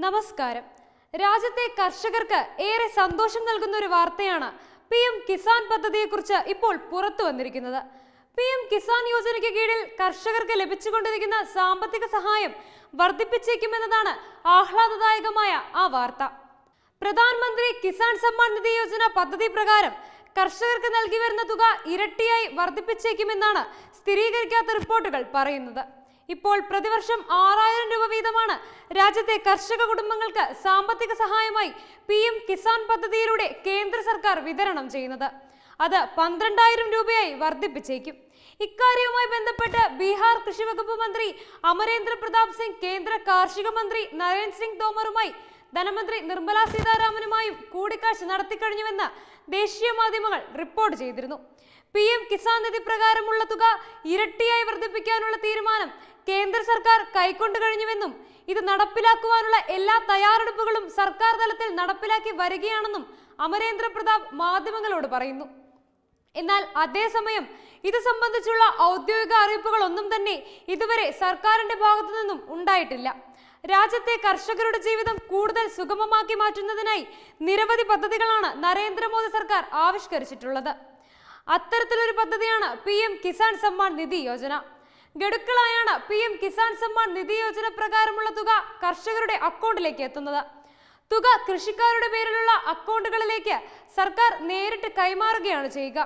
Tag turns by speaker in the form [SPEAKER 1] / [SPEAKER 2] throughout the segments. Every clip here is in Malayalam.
[SPEAKER 1] നമസ്കാരം രാജ്യത്തെ കർഷകർക്ക് ഏറെ സന്തോഷം നൽകുന്ന ഒരു വാർത്തയാണ് പി എം കിസാൻ പദ്ധതിയെക്കുറിച്ച് ഇപ്പോൾ പുറത്തു വന്നിരിക്കുന്നത് പി എം കിസാൻ യോജനയ്ക്ക് കീഴിൽ കർഷകർക്ക് ലഭിച്ചുകൊണ്ടിരിക്കുന്ന സാമ്പത്തിക സഹായം വർദ്ധിപ്പിച്ചേക്കുമെന്നതാണ് ആഹ്ലാദദായകമായ ആ വാർത്ത പ്രധാനമന്ത്രി കിസാൻ സമ്മാൻ നിധി യോജന പദ്ധതി പ്രകാരം കർഷകർക്ക് നൽകി വരുന്ന തുക ഇരട്ടിയായി വർദ്ധിപ്പിച്ചേക്കുമെന്നാണ് സ്ഥിരീകരിക്കാത്ത റിപ്പോർട്ടുകൾ പറയുന്നത് ഇപ്പോൾ പ്രതിവർഷം ആറായിരം രൂപ വീതമാണ് രാജ്യത്തെ കർഷക കുടുംബങ്ങൾക്ക് സാമ്പത്തിക സഹായമായി പി എം കിസാൻ പദ്ധതിയിലൂടെ കേന്ദ്ര സർക്കാർ വിതരണം ചെയ്യുന്നത് അത് പന്ത്രണ്ടായിരം രൂപയായി വർദ്ധിപ്പിച്ചേക്കും ഇക്കാര്യവുമായി ബന്ധപ്പെട്ട് ബീഹാർ കൃഷി വകുപ്പ് മന്ത്രി അമരേന്ദ്ര പ്രതാപ് സിംഗ് കേന്ദ്ര കാർഷിക മന്ത്രി നരേന്ദ്ര സിംഗ് തോമറുമായി ധനമന്ത്രി നിർമ്മല സീതാരാമനുമായും കൂടിക്കാഴ്ച നടത്തിക്കഴിഞ്ഞുവെന്ന് ദേശീയ മാധ്യമങ്ങൾ റിപ്പോർട്ട് ചെയ്തിരുന്നു പി എം കിസാൻ നിധി പ്രകാരമുള്ള തുക ഇരട്ടിയായി വർദ്ധിപ്പിക്കാനുള്ള തീരുമാനം കേന്ദ്ര സർക്കാർ കൈക്കൊണ്ടു കഴിഞ്ഞുവെന്നും ഇത് നടപ്പിലാക്കുവാനുള്ള എല്ലാ തയ്യാറെടുപ്പുകളും സർക്കാർ തലത്തിൽ നടപ്പിലാക്കി വരികയാണെന്നും അമരേന്ദ്ര പ്രതാപ് മാധ്യമങ്ങളോട് പറയുന്നു എന്നാൽ അതേസമയം ഇത് സംബന്ധിച്ചുള്ള ഔദ്യോഗിക അറിയിപ്പുകളൊന്നും തന്നെ ഇതുവരെ സർക്കാരിന്റെ ഭാഗത്തു നിന്നും ഉണ്ടായിട്ടില്ല രാജ്യത്തെ കർഷകരുടെ ജീവിതം കൂടുതൽ സുഗമമാക്കി മാറ്റുന്നതിനായി നിരവധി പദ്ധതികളാണ് നരേന്ദ്രമോദി സർക്കാർ ആവിഷ്കരിച്ചിട്ടുള്ളത് അത്തരത്തിലൊരു പദ്ധതിയാണ് പി എം കിസാൻ സമ്മാൻ നിധി യോജന ഗഡുക്കളായാണ് പി എം കിസാൻ സമ്മാൻ നിധി യോജന പ്രകാരമുള്ള തുക കർഷകരുടെ അക്കൗണ്ടിലേക്ക് എത്തുന്നത് തുക കൃഷിക്കാരുടെ പേരിലുള്ള അക്കൗണ്ടുകളിലേക്ക് സർക്കാർ നേരിട്ട് കൈമാറുകയാണ് ചെയ്യുക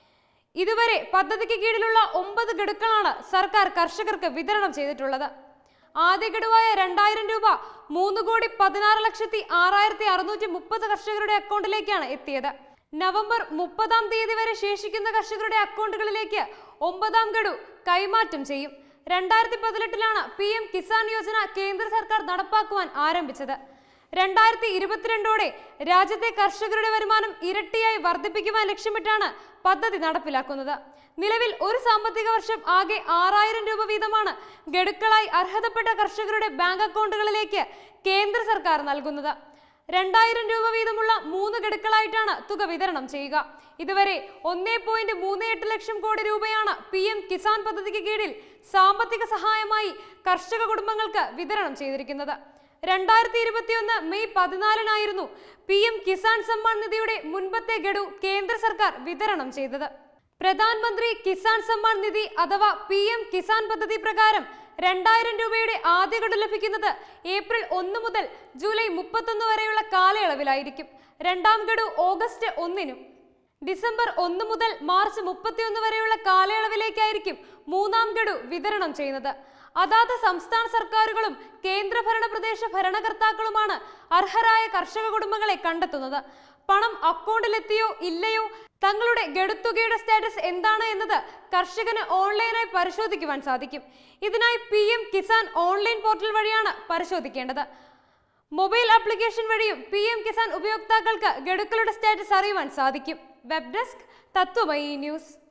[SPEAKER 1] ഇതുവരെ പദ്ധതിക്ക് കീഴിലുള്ള ഒമ്പത് ഗഡുക്കളാണ് സർക്കാർ കർഷകർക്ക് വിതരണം ചെയ്തിട്ടുള്ളത് ആദ്യ ഗഡുവായ രണ്ടായിരം രൂപ മൂന്ന് കോടി പതിനാറ് ലക്ഷത്തി ആറായിരത്തി അറുന്നൂറ്റി മുപ്പത് കർഷകരുടെ അക്കൗണ്ടിലേക്കാണ് എത്തിയത് നവംബർ മുപ്പതാം തീയതി വരെ ശേഷിക്കുന്ന കർഷകരുടെ അക്കൗണ്ടുകളിലേക്ക് ഒമ്പതാം ഗഡു കൈമാറ്റം ചെയ്യും രണ്ടായിരത്തി പതിനെട്ടിലാണ് പി എം കിസാൻ യോജന കേന്ദ്ര സർക്കാർ നടപ്പാക്കുവാൻ ആരംഭിച്ചത് രണ്ടായിരത്തി ഇരുപത്തിരണ്ടോടെ രാജ്യത്തെ കർഷകരുടെ വരുമാനം ഇരട്ടിയായി വർദ്ധിപ്പിക്കുവാൻ ലക്ഷ്യമിട്ടാണ് പദ്ധതി നടപ്പിലാക്കുന്നത് നിലവിൽ ഒരു സാമ്പത്തിക വർഷം ആകെ ആറായിരം രൂപ വീതമാണ് ഗഡുക്കളായി അർഹതപ്പെട്ട കർഷകരുടെ ബാങ്ക് അക്കൗണ്ടുകളിലേക്ക് കേന്ദ്ര സർക്കാർ നൽകുന്നത് രണ്ടായിരം രൂപ വീതമുള്ള മൂന്ന് ഗഡുക്കളായിട്ടാണ് തുക വിതരണം ചെയ്യുക ഇതുവരെ ഒന്നേ പോയിന്റ് മൂന്ന് എട്ട് ലക്ഷം കോടി രൂപയാണ് പി എം കിസാൻ പദ്ധതിക്ക് കീഴിൽ സാമ്പത്തിക സഹായമായി കർഷക കുടുംബങ്ങൾക്ക് വിതരണം ചെയ്തിരിക്കുന്നത് രണ്ടായിരത്തി ഇരുപത്തിയൊന്ന് മെയ് പതിനാലിനായിരുന്നു പി എം കിസാൻ സമ്മാൻ നിധിയുടെ മുൻപത്തെ ഗഡു കേന്ദ്ര സർക്കാർ വിതരണം ചെയ്തത് പ്രധാനമന്ത്രി കിസാൻ സമ്മാൻ നിധി അഥവാ പി എം കിസാൻ പദ്ധതി പ്രകാരം രണ്ടായിരം രൂപയുടെ ആദ്യ ഗഡു ലഭിക്കുന്നത് ഏപ്രിൽ ഒന്ന് മുതൽ ജൂലൈ മുപ്പത്തൊന്ന് വരെയുള്ള കാലയളവിലായിരിക്കും രണ്ടാം ഗഡു ഓഗസ്റ്റ് ഒന്നിനും ഡിസംബർ ഒന്ന് മുതൽ മാർച്ച് മുപ്പത്തിയൊന്ന് വരെയുള്ള കാലയളവിലേക്കായിരിക്കും മൂന്നാം ഗഡു വിതരണം ചെയ്യുന്നത് അതാത് സംസ്ഥാന സർക്കാരുകളും കേന്ദ്രഭരണ പ്രദേശ ഭരണകർത്താക്കളുമാണ് അർഹരായ കർഷക കുടുംബങ്ങളെ കണ്ടെത്തുന്നത് പണം അക്കൗണ്ടിലെത്തിയോ ഇല്ലയോ തങ്ങളുടെ ഗഡുത്തുകയുടെ സ്റ്റാറ്റസ് എന്താണ് എന്നത് കർഷകന് ഓൺലൈനായി പരിശോധിക്കുവാൻ സാധിക്കും ഇതിനായി P M Kisan online portal വഴിയാണ് പരിശോധിക്കേണ്ടത് മൊബൈൽ ആപ്ലിക്കേഷൻ വഴിയും പി എം കിസാൻ ഉപയോക്താക്കൾക്ക് ഗഡുക്കളുടെ സ്റ്റാറ്റസ് അറിയുവാൻ സാധിക്കും വെബ് ഡെസ്ക് തത്വമയി ന്യൂസ്